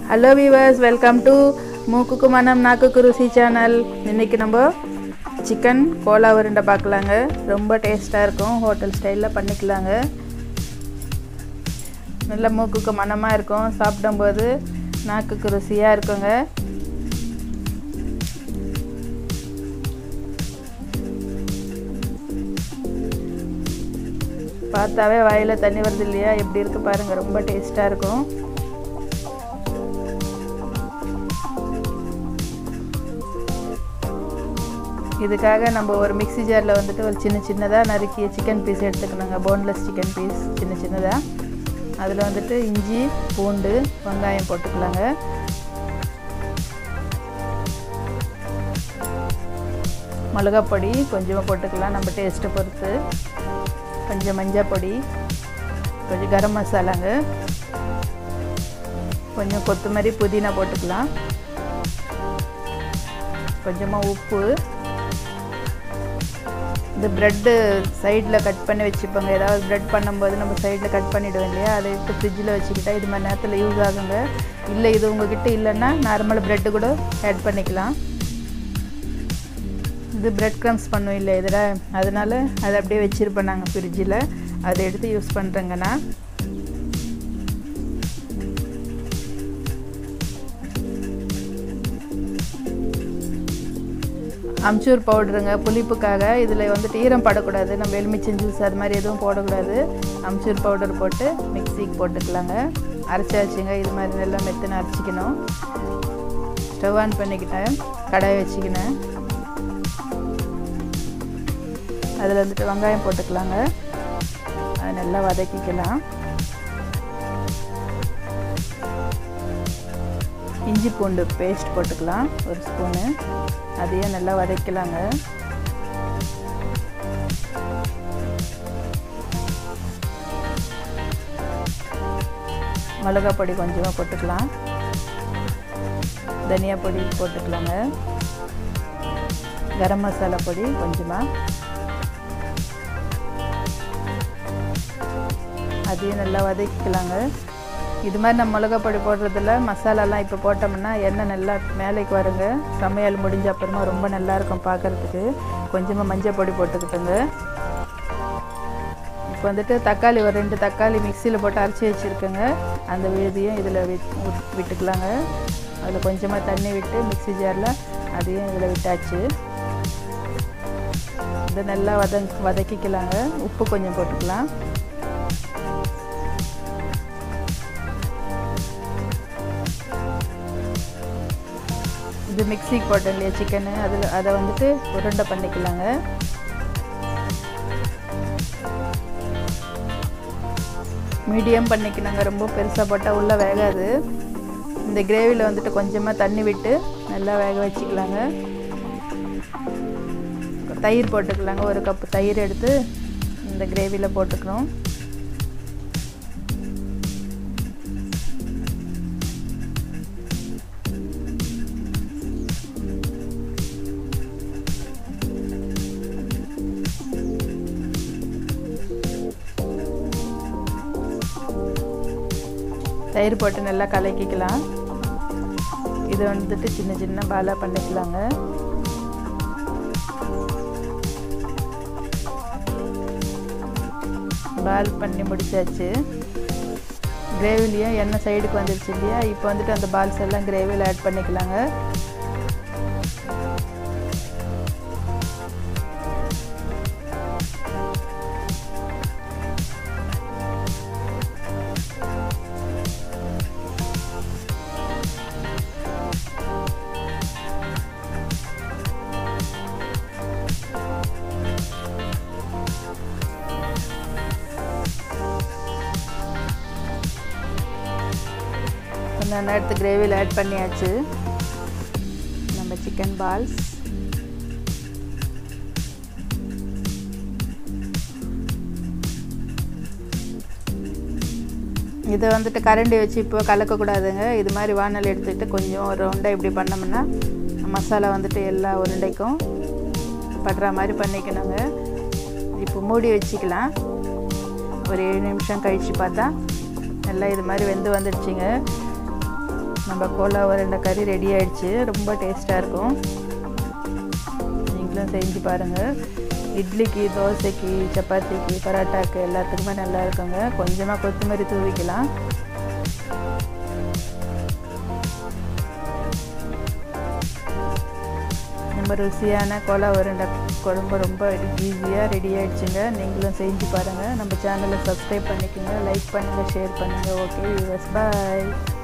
hello viewers welcome to மூக்குக்கு மனம் நாக்குக்கு ருசி சேனல் இன்றைக்கி நம்ம சிக்கன் கோலா உருண்டை பார்க்கலாங்க ரொம்ப டேஸ்ட்டாக இருக்கும் ஹோட்டல் ஸ்டைலில் பண்ணிக்கலாங்க நல்ல மூக்குக்கு மனமாக இருக்கும் சாப்பிடும்போது நாக்குக்கு ருசியாக இருக்குங்க பார்த்தாவே வாயில் தண்ணி வருது இல்லையா எப்படி இருக்குது பாருங்கள் ரொம்ப டேஸ்ட்டாக இருக்கும் இதுக்காக நம்ம ஒரு மிக்ஸி ஜாரில் வந்துட்டு ஒரு சின்ன சின்னதாக நறுக்கிய சிக்கன் பீஸ் எடுத்துக்கணுங்க போன்லெஸ் சிக்கன் பீஸ் சின்ன சின்னதாக அதில் வந்துட்டு இஞ்சி பூண்டு வெங்காயம் போட்டுக்கலாங்க மிளகாப்பொடி கொஞ்சமாக போட்டுக்கலாம் நம்ம டேஸ்ட்டை பொறுத்து கொஞ்சம் மஞ்சள் பொடி கொஞ்சம் கரம் மசாலாங்க கொஞ்சம் கொத்தமல்லி புதினா போட்டுக்கலாம் கொஞ்சமாக உப்பு இந்த ப்ரெட்டு சைடில் கட் பண்ணி வச்சுப்போங்க ஏதாவது ப்ரெட் பண்ணும்போது நம்ம சைடில் கட் பண்ணிவிடுவோம் இல்லையா அதை எடுத்து ஃப்ரிட்ஜில் வச்சுக்கிட்டா இது மாதிரி நேரத்தில் யூஸ் ஆகுங்க இல்லை இது உங்ககிட்ட இல்லைன்னா நார்மல் ப்ரெட்டு கூட ஆட் பண்ணிக்கலாம் இது ப்ரெட் க்ரம்ஸ் பண்ணும் இல்லை இதில் அதனால் அதை அப்படியே வச்சுருப்பேன் நாங்கள் ஃப்ரிட்ஜில் அதை எடுத்து யூஸ் பண்ணுறேங்க நான் அம்ச்சூர் பவுடருங்க புளிப்புக்காக இதில் வந்துட்டு ஈரம் படக்கூடாது நம்ம எலுமிச்சம் ஜூஸ் அது மாதிரி எதுவும் போடக்கூடாது அம்ச்சூர் பவுடர் போட்டு மிக்சிக்கு போட்டுக்கலாங்க அரைச்சாச்சுங்க இது மாதிரி நல்லா மெத்துன்னு அரைச்சிக்கணும் ஸ்டவ் ஆன் பண்ணிக்கிட்டேன் கடாய் வச்சுக்கினேன் அதில் வந்துட்டு வெங்காயம் போட்டுக்கலாங்க அதை நல்லா வதக்கிக்கலாம் இஞ்சி பூண்டு பேஸ்ட் போட்டுக்கலாம் ஒரு ஸ்பூனு அதையும் நல்லா வதக்கலாங்க மிளகா பொடி கொஞ்சமாக போட்டுக்கலாம் தனியா பொடி போட்டுக்கலாங்க கரம் மசாலா பொடி கொஞ்சமாக அதையும் நல்லா வதக்கிக்கலாங்க இது மாதிரி நம்ம மிளகா பொடி போடுறதில்ல மசாலாலாம் இப்போ போட்டோம்னா எண்ணெய் நல்லா மேலேக்கு வருங்க சமையல் முடிஞ்ச அப்புறமா ரொம்ப நல்லாயிருக்கும் பார்க்குறதுக்கு கொஞ்சமாக மஞ்சள் பொடி போட்டுக்கிட்டுங்க இப்போ வந்துட்டு தக்காளி ஒரு ரெண்டு தக்காளி மிக்சியில் போட்டு அரைச்சி வச்சுருக்கேங்க அந்த விழுதியும் இதில் விட்டுக்கலாங்க அதில் கொஞ்சமாக தண்ணி விட்டு மிக்சி ஜாரில் அதையும் இதில் விட்டாச்சு இதை நல்லா வத வதக்கிக்கலாங்க உப்பு கொஞ்சம் போட்டுக்கலாம் இது மிக்சிக்கு போட்டேன் இல்லையா சிக்கனு அதில் அதை வந்துட்டு உருண்டை பண்ணிக்கலாங்க மீடியம் பண்ணிக்கணுங்க ரொம்ப பெருசாக போட்டால் உள்ளே வேகாது இந்த கிரேவியில் வந்துட்டு கொஞ்சமாக தண்ணி விட்டு நல்லா வேக வச்சுக்கலாங்க தயிர் போட்டுக்கலாங்க ஒரு கப்பு தயிர் எடுத்து இந்த கிரேவியில் போட்டுக்கணும் தயிர் போட்டு நல்லா கலக்கிக்கலாம் இது வந்துட்டு சின்ன சின்ன பாலாக பண்ணிக்கலாங்க பால் பண்ணி முடிச்சாச்சு கிரேவிலையும் எண்ணெய் சைடுக்கு வந்துருச்சு இல்லையா இப்போ வந்துட்டு அந்த பால்ஸ் எல்லாம் கிரேவியில் ஆட் பண்ணிக்கலாங்க கொஞ்சம் நேரத்து கிரேவியில் ஆட் பண்ணியாச்சு நம்ம சிக்கன் பால்ஸ் இதை வந்துட்டு கரண்டி வச்சு இப்போ கலக்கக்கூடாதுங்க இது மாதிரி வானல் எடுத்துகிட்டு கொஞ்சம் ஒரு உருண்டை இப்படி பண்ணோம்னா மசாலா வந்துட்டு எல்லா உருண்டைக்கும் படுற மாதிரி பண்ணிக்கணுங்க இப்போ மூடி வச்சுக்கலாம் ஒரு ஏழு நிமிஷம் கழித்து பார்த்தா நல்லா இது மாதிரி வெந்து வந்துடுச்சுங்க நம்ம கோலா உருண்டை கறி ரெடி ஆயிடுச்சு ரொம்ப டேஸ்ட்டாக இருக்கும் நீங்களும் செஞ்சு பாருங்கள் இட்லிக்கு தோசைக்கு சப்பாத்திக்கு பரோட்டாக்கு எல்லாத்துக்குமே நல்லா இருக்குங்க கொஞ்சமாக கொத்தமல்லி தூவிக்கலாம் நம்ம ருசியான கோலா உருண்டை குழம்பு ரொம்ப ஈஸியாக ரெடி ஆகிடுச்சுங்க நீங்களும் செஞ்சு பாருங்கள் நம்ம சேனலை சப்ஸ்கிரைப் பண்ணிக்கோங்க லைக் பண்ணுங்கள் ஷேர் பண்ணுங்கள் ஓகே யூஎஸ் பாய்